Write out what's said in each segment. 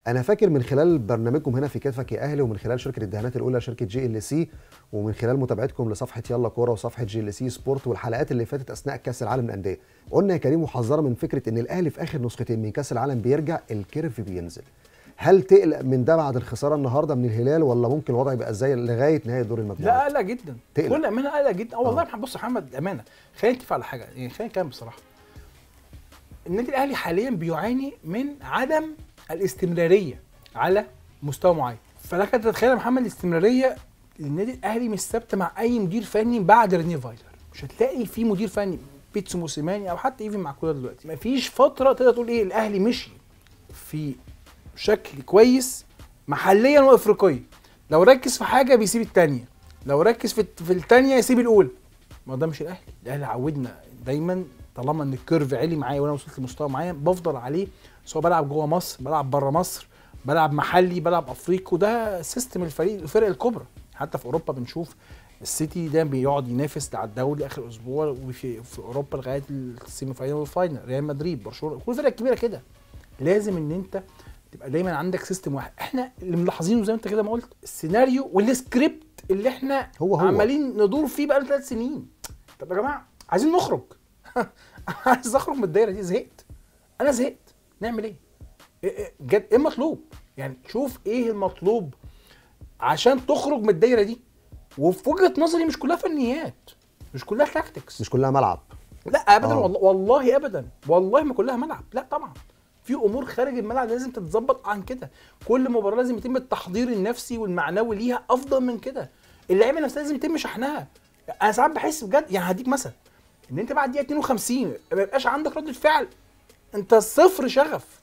انا فاكر من خلال برنامجكم هنا في كتفك يا اهلي ومن خلال شركه الدهانات الاولى شركه جي ال سي ومن خلال متابعتكم لصفحه يلا كوره وصفحه جي ال سي سبورت والحلقات اللي فاتت اثناء كاس العالم للانديه قلنا يا كريم وحذرنا من فكره ان الاهلي في اخر نسختين من كاس العالم بيرجع الكيرف بينزل هل تقلق من ده بعد الخساره النهارده من الهلال ولا ممكن الوضع يبقى ازاي لغايه نهايه دور لا المجموعات قلق جدا تقلق. كل امانه قلق جدا اه والله آه. يا محمد بص يا محمد امانه خلينا نتفق على حاجه يعني خلينا نتكلم بصراحه النادي الاهلي حاليا بيعاني من عدم الاستمراريه على مستوى معين فلك ان تتخيل يا محمد الاستمراريه النادي الاهلي مش ثابته مع اي مدير فني بعد رينيه فايلر مش هتلاقي في مدير فني بيتسو موسيماني او حتى ايفن مع كولر دلوقتي مفيش فتره تقدر تقول ايه الاهلي مشي في شكل كويس محليا وافريقيا لو ركز في حاجه بيسيب التانيه لو ركز في في التانيه يسيب الاولى ما ده مش الاهلي الاهلي عودنا دايما طالما ان الكيرف عالي معايا وانا وصلت لمستوى معين بفضل عليه سواء بلعب جوه مصر بلعب بره مصر بلعب محلي بلعب افريقي وده سيستم الفريق الفرق الكبرى حتى في اوروبا بنشوف السيتي ده بيقعد ينافس على الدوري اخر اسبوع وفي في اوروبا لغايه السيمي فاينل والفاينل ريال مدريد برشلونه كل الفرق الكبيره كده لازم ان انت تبقى دايما عندك سيستم واحد احنا اللي ملاحظينه زي ما انت كده ما قلت السيناريو والسكريبت اللي احنا هو هو. عمالين ندور فيه بقى ثلاث سنين طب يا جماعه عايزين نخرج عايز اخرج من الدايره دي زهقت انا زهقت نعمل ايه؟ إيه- إيه جد ايه المطلوب؟ يعني شوف ايه المطلوب عشان تخرج من الدايره دي وفي وجهه نظري مش كلها فنيات مش كلها تاكتكس مش كلها ملعب لا ابدا آه. والله والله ابدا والله ما كلها ملعب لا طبعا في امور خارج الملعب لازم تتظبط عن كده كل مباراه لازم يتم التحضير النفسي والمعنوي ليها افضل من كده اللعيبه نفسها لازم يتم شحنها انا ساعات بحس بجد يعني هديك مثلا ان انت بعد دقيقه 52 ما يبقاش عندك رده فعل انت صفر شغف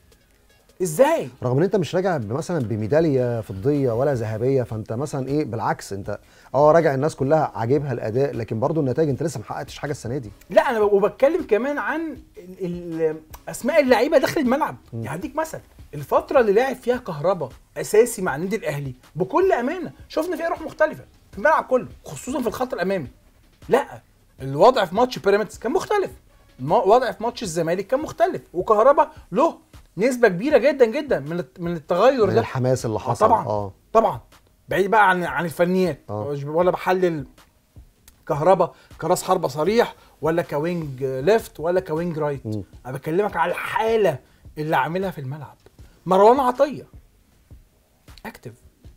ازاي رغم ان انت مش راجع مثلا بميداليه فضيه ولا ذهبيه فانت مثلا ايه بالعكس انت اه راجع الناس كلها عاجبها الاداء لكن برضو النتائج انت لسه ما حققتش حاجه السنه دي لا انا ب- وبتكلم كمان عن ال- ال- اسماء اللعيبه داخل الملعب يعني هديك مثلا الفتره اللي لعب فيها كهربا اساسي مع النادي الاهلي بكل امانه شفنا فيها روح مختلفه في الملعب كله خصوصا في الخط الامامي لا الوضع في ماتش بيراميدز كان مختلف الم- الوضع في ماتش الزمالك كان مختلف وكهربا له نسبه كبيره جدا جدا من الت- من التغير من ده الحماس اللي آه حصل طبعا اه طبعا بعيد بقى عن عن الفنيات آه. مش- ولا بحلل كهربا كراس حربة صريح ولا كوينج ليفت ولا كوينج رايت مم. انا بكلمك على الحاله اللي عاملها في الملعب مروان عطيه اكتف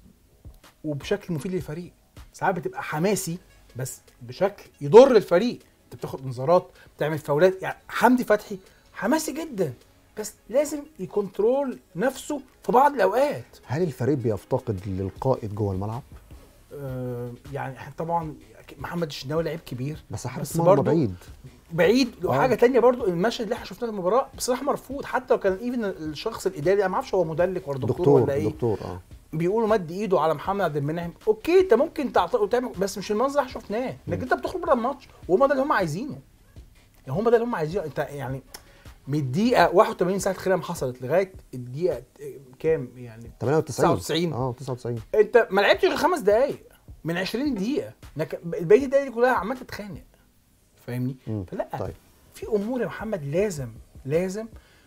وبشكل مفيد للفريق ساعات بتبقى حماسي بس بشكل يضر الفريق انت بتاخد انذارات بتعمل فاولات يعني حمدي فتحي حماسي جدا بس لازم يكنترول نفسه في بعض الاوقات هل الفريق بيفتقد للقائد جوه الملعب آه، يعني إحنا طبعا أكيد محمد الشناوي لعيب كبير بس حارس بس مرمى برضو بعيد بعيد آه. وحاجه تانية برضو المشهد اللي احنا شفناه في المباراه بصراحه مرفوض حتى لو كان ايفن الشخص الاداري انا ما اعرفش هو مدلك ولا دكتور, دكتور ولا ايه دكتور اه بيقولوا مد ايده على محمد عبد المنعم اوكي انت ممكن تعطي وتعمل بس مش المنظر اللي احنا شفناه لكن انت بتخرج بره الماتش وهم ده اللي هم عايزينه يعني هم ده اللي هم عايزينه انت يعني من الدقيقه 81 ساعه الخلام حصلت لغايه الدقيقه كام يعني 98 99. اه 99 انت ما لعبتش غير خمس دقايق من 20 دقيقه لكن بقيه الدقايق دي كلها عمال تتخانق فاهمني مم. فلا طيب في امور يا محمد لازم لازم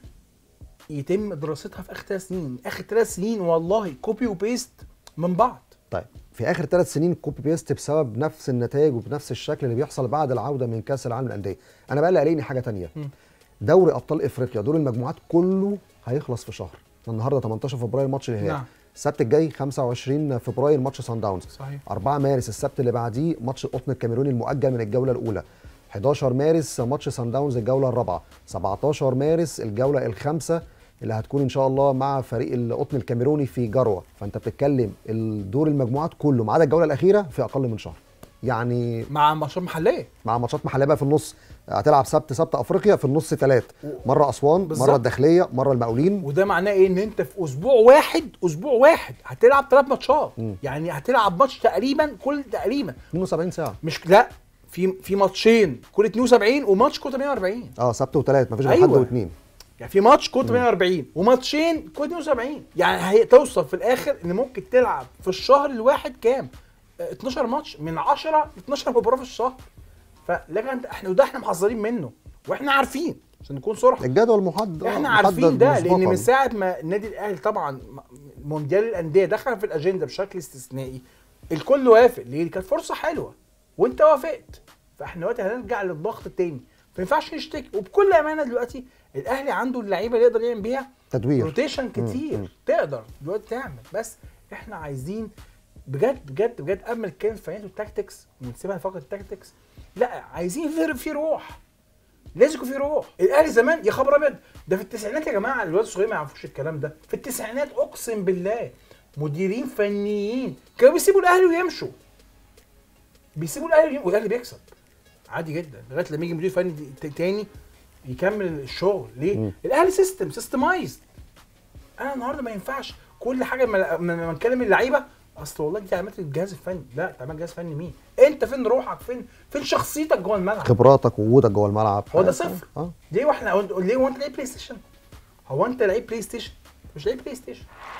يتم دراستها في اخر ثلاث سنين اخر ثلاث سنين والله كوبي وبيست من بعض طيب في اخر ثلاث سنين كوبي بيست بسبب نفس النتائج وبنفس الشكل اللي بيحصل بعد العوده من كاس العالم للانديه انا بقى اللي قلقني حاجه تانية مم. دوري ابطال افريقيا دور المجموعات كله هيخلص في شهر النهارده 18 فبراير ماتش الهلال نعم. السبت الجاي 25 فبراير ماتش سان داونز صحيح 4 مارس السبت اللي بعديه ماتش القطن الكاميروني المؤجل من الجوله الاولى 11 مارس ماتش سان داونز الجوله الرابعه 17 مارس الجوله الخامسه اللي هتكون ان شاء الله مع فريق القطن الكاميروني في جروه فانت بتتكلم الدور المجموعات كله ما عدا الجوله الاخيره في اقل من شهر يعني مع ماتشات محليه مع ماتشات محليه بقى في النص هتلعب سبت سبت افريقيا في النص ثلاث مره اسوان بالظبط. مره الداخليه مره المقاولين وده معناه ايه ان انت في اسبوع واحد اسبوع واحد هتلعب ثلاث ماتشات مم. يعني هتلعب ماتش تقريبا كل تقريبا 72 ساعه مش لا في في ماتشين كل 72 وماتش كل 48 اه سبت وثلاث مفيش غير أيوة. حد واثنين يعني في ماتش كود 48 وماتشين كود 72 يعني هتوصل في الاخر ان ممكن تلعب في الشهر الواحد كام؟ آه، 12 ماتش من 10 ل 12 مباراه في الشهر فلكن انت احنا وده احنا محذرين منه واحنا عارفين عشان نكون صراحه الجدول محدد احنا محدد عارفين ده لان مسبقاً. من ساعه ما النادي الاهلي طبعا م- مونديال الانديه دخل في الاجنده بشكل استثنائي الكل وافق ليه كانت فرصه حلوه وانت وافقت فاحنا دلوقتي هنرجع للضغط التاني ما ينفعش نشتكي وبكل امانه دلوقتي الاهلي عنده اللعيبه اللي يقدر يعمل بيها تدوير روتيشن كتير مم. تقدر دلوقتي تعمل بس احنا عايزين بجد بجد بجد قبل ما نتكلم في فنيات والتاكتكس ونسيبها فقط التاكتكس لا عايزين في في روح لازم يكون في روح الاهلي زمان يا خبر ابيض ده في التسعينات يا جماعه الولاد الصغيرين ما يعرفوش الكلام ده في التسعينات اقسم بالله مديرين فنيين كانوا بيسيبوا الاهلي ويمشوا بيسيبوا الاهلي ويمشوا والاهلي بيكسب عادي جدا لغايه لما يجي مدير فني ت- تاني يكمل الشغل ليه؟ مم. الاهلي سيستم سيستمايزد انا النهارده ما ينفعش كل حاجه لما لما نتكلم اللعيبه اصل والله دي تعليمات الجهاز الفني لا تعليمات الجهاز الفني مين؟ انت فين روحك فين فين شخصيتك جوه الملعب؟ خبراتك ووجودك جوه الملعب هو ده حاجة. صفر. اه ليه واحنا ليه هو انت لعيب بلاي ستيشن؟ هو انت لعيب بلاي ستيشن؟ مش لعيب بلاي ستيشن